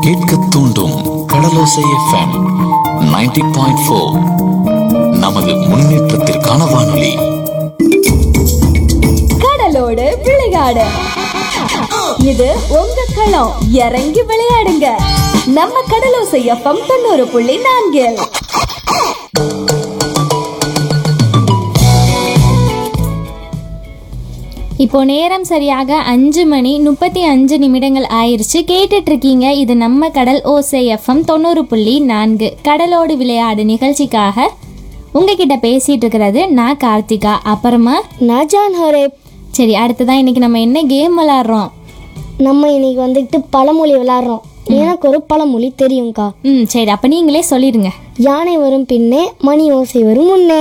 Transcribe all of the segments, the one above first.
கேட்க தூண்டும் கடலோசை FM 90.4 point four நமது முன்னேற்றத்திற்கான வானொலி கடலோடு விளையாடு இது உங்க களம் இறங்கி விளையாடுங்க நம்ம கடலோசை எஃப்எம் தொண்ணூறு புள்ளி நான்கில் இப்போ நேரம் சரியாக அஞ்சு மணி முப்பத்தி அஞ்சு நிமிடங்கள் ஆயிருச்சு கேட்டுட்டு இருக்கீங்க இது நம்ம கடல் ஓசை எஃப்எம் தொண்ணூறு புள்ளி நான்கு கடலோடு விளையாடு நிகழ்ச்சிக்காக உங்ககிட்ட பேசிட்டு இருக்கிறது நான் கார்த்திகா அப்புறமா நஜான் ஹரேப் சரி அடுத்ததான் இன்னைக்கு நம்ம என்ன கேம் விளாட்றோம் நம்ம இன்னைக்கு வந்துட்டு பழமொழி விளாட்றோம் எனக்கு ஒரு பழமொழி தெரியும்க்கா ம் சரி அப்போ நீங்களே சொல்லிடுங்க யானை வரும் பின்னே மணி ஓசை வரும் முன்னே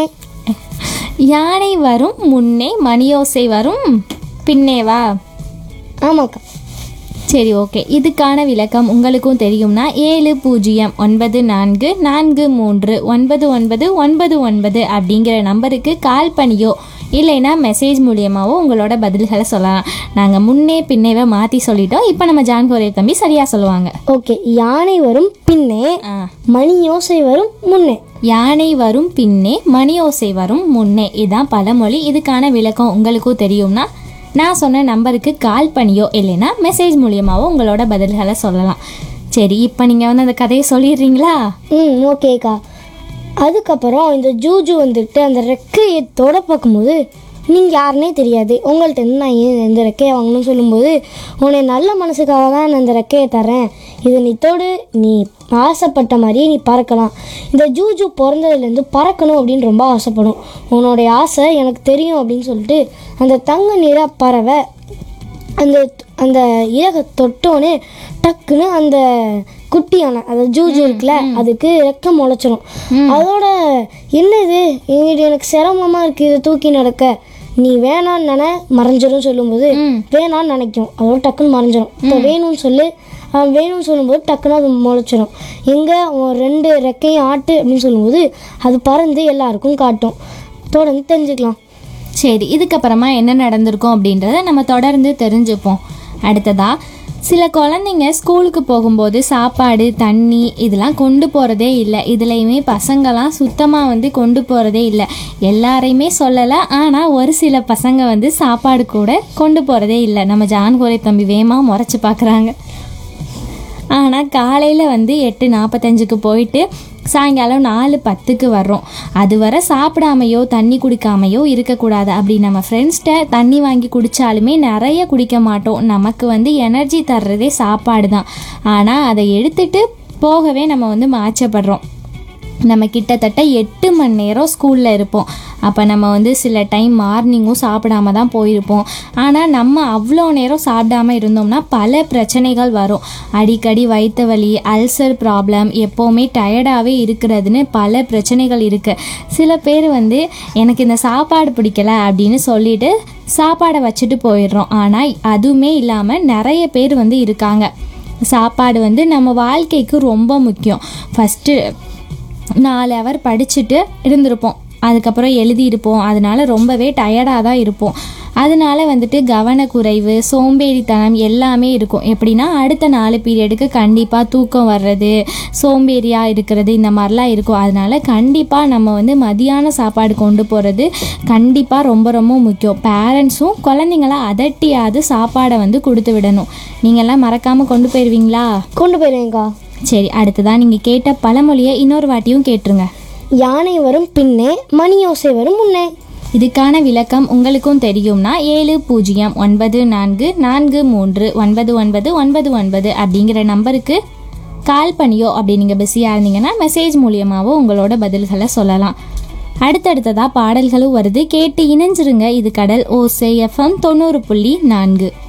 யானை வரும் முன்னே மணியோசை வரும் பின்னேவா ஆமாக்கா சரி ஓகே இதுக்கான விளக்கம் உங்களுக்கும் தெரியும்னா ஏழு பூஜ்ஜியம் ஒன்பது நான்கு நான்கு மூன்று ஒன்பது ஒன்பது ஒன்பது ஒன்பது அப்படிங்கிற நம்பருக்கு கால் பண்ணியோ இல்லைன்னா மெசேஜ் மூலியமாவோ உங்களோட பதில்களை சொல்லலாம் நாங்கள் முன்னே பின்னேவை மாற்றி சொல்லிட்டோம் இப்போ நம்ம ஜான் கோரே தம்பி சரியாக சொல்லுவாங்க ஓகே யானை வரும் பின்னே ஆ மணி ஓசை வரும் முன்னே யானை வரும் பின்னே மணியோசை வரும் முன்னே இதான் பழமொழி இதுக்கான விளக்கம் உங்களுக்கும் தெரியும்னா நான் சொன்ன நம்பருக்கு கால் பண்ணியோ இல்லைன்னா மெசேஜ் மூலியமாவோ உங்களோட பதில்களை சொல்லலாம் சரி இப்போ நீங்கள் வந்து அந்த கதையை சொல்லிடுறீங்களா ம் ஓகேக்கா அதுக்கப்புறம் இந்த ஜூஜு வந்துட்டு அந்த ரெக்கையை தொட பார்க்கும்போது நீங்கள் யாருனே தெரியாது உங்கள்ட்ட இருந்து நான் ஏன் இந்த ரெக்கையை வாங்கணும்னு சொல்லும்போது உன்னை நல்ல மனசுக்காக தான் நான் இந்த ரெக்கையை தரேன் இதை நீ தொடு நீ ஆசைப்பட்ட மாதிரியே நீ பறக்கலாம் இந்த ஜூஜு பிறந்ததுலேருந்து பறக்கணும் அப்படின்னு ரொம்ப ஆசைப்படும் உன்னோடைய ஆசை எனக்கு தெரியும் அப்படின்னு சொல்லிட்டு அந்த தங்க நிற பறவை அந்த அந்த இறகை தொட்டோன்னே டக்குன்னு அந்த குட்டியான அந்த ஜூஜு இருக்குல்ல அதுக்கு ரெக்க முளைச்சிரும் அதோட என்னது இது எனக்கு சிரமமா இருக்கு இதை தூக்கி நடக்க நீ வேணான்னு நினை மறைஞ்சிரும் சொல்லும்போது வேணான்னு நினைக்கும் அதோட டக்குன்னு மறைஞ்சிரும் இப்போ வேணும்னு சொல்லு அவன் வேணும்னு சொல்லும்போது டக்குன்னு அது முளைச்சிரும் எங்கே உன் ரெண்டு ரெக்கையும் ஆட்டு அப்படின்னு சொல்லும்போது அது பறந்து எல்லாருக்கும் காட்டும் தொடர்ந்து தெரிஞ்சுக்கலாம் சரி இதுக்கப்புறமா என்ன நடந்திருக்கும் அப்படின்றத நம்ம தொடர்ந்து தெரிஞ்சுப்போம் அடுத்ததா சில குழந்தைங்க ஸ்கூலுக்கு போகும்போது சாப்பாடு தண்ணி இதெல்லாம் கொண்டு போகிறதே இல்லை இதுலையுமே பசங்களாம் சுத்தமாக வந்து கொண்டு போகிறதே இல்லை எல்லாரையுமே சொல்லலை ஆனால் ஒரு சில பசங்க வந்து சாப்பாடு கூட கொண்டு போகிறதே இல்லை நம்ம ஜான் கோரை தம்பி வேகமாக முறைச்சி பார்க்குறாங்க ஆனால் காலையில் வந்து எட்டு நாற்பத்தஞ்சுக்கு போயிட்டு சாயங்காலம் நாலு பத்துக்கு வர்றோம் அது வரை சாப்பிடாமையோ தண்ணி குடிக்காமையோ இருக்கக்கூடாது அப்படி நம்ம ஃப்ரெண்ட்ஸ்கிட்ட தண்ணி வாங்கி குடித்தாலுமே நிறைய குடிக்க மாட்டோம் நமக்கு வந்து எனர்ஜி தர்றதே சாப்பாடு தான் ஆனால் அதை எடுத்துட்டு போகவே நம்ம வந்து மாற்றப்படுறோம் நம்ம கிட்டத்தட்ட எட்டு மணி நேரம் ஸ்கூலில் இருப்போம் அப்போ நம்ம வந்து சில டைம் மார்னிங்கும் சாப்பிடாம தான் போயிருப்போம் ஆனால் நம்ம அவ்வளோ நேரம் சாப்பிடாம இருந்தோம்னா பல பிரச்சனைகள் வரும் அடிக்கடி வயிற்று வலி அல்சர் ப்ராப்ளம் எப்போவுமே டயர்டாகவே இருக்கிறதுன்னு பல பிரச்சனைகள் இருக்குது சில பேர் வந்து எனக்கு இந்த சாப்பாடு பிடிக்கல அப்படின்னு சொல்லிட்டு சாப்பாடை வச்சுட்டு போயிடுறோம் ஆனால் அதுவுமே இல்லாமல் நிறைய பேர் வந்து இருக்காங்க சாப்பாடு வந்து நம்ம வாழ்க்கைக்கு ரொம்ப முக்கியம் ஃபஸ்ட்டு நாலு ஹவர் படிச்சுட்டு இருந்திருப்போம் அதுக்கப்புறம் எழுதியிருப்போம் அதனால ரொம்பவே டயர்டாக தான் இருப்போம் அதனால வந்துட்டு கவனக்குறைவு சோம்பேறித்தனம் எல்லாமே இருக்கும் எப்படின்னா அடுத்த நாலு பீரியடுக்கு கண்டிப்பாக தூக்கம் வர்றது சோம்பேறியாக இருக்கிறது இந்த மாதிரிலாம் இருக்கும் அதனால கண்டிப்பாக நம்ம வந்து மதியான சாப்பாடு கொண்டு போகிறது கண்டிப்பாக ரொம்ப ரொம்ப முக்கியம் பேரண்ட்ஸும் குழந்தைங்கள அதட்டியாவது சாப்பாடை வந்து கொடுத்து விடணும் நீங்கள்லாம் மறக்காமல் கொண்டு போயிடுவீங்களா கொண்டு போயிடுவேங்க்கா சரி அடுத்ததான் நீங்கள் கேட்ட பழமொழியை இன்னொரு வாட்டியும் கேட்டுருங்க யானை வரும் பின்னே மணி ஓசை வரும் முன்னே இதுக்கான விளக்கம் உங்களுக்கும் தெரியும்னா ஏழு பூஜ்ஜியம் ஒன்பது நான்கு நான்கு மூன்று ஒன்பது ஒன்பது ஒன்பது ஒன்பது அப்படிங்கிற நம்பருக்கு கால் பண்ணியோ அப்படி நீங்கள் பிஸியாக இருந்தீங்கன்னா மெசேஜ் மூலியமாகவோ உங்களோட பதில்களை சொல்லலாம் அடுத்தடுத்ததாக பாடல்களும் வருது கேட்டு இணைஞ்சிருங்க இது கடல் ஓசை எஃப்எம் தொண்ணூறு புள்ளி நான்கு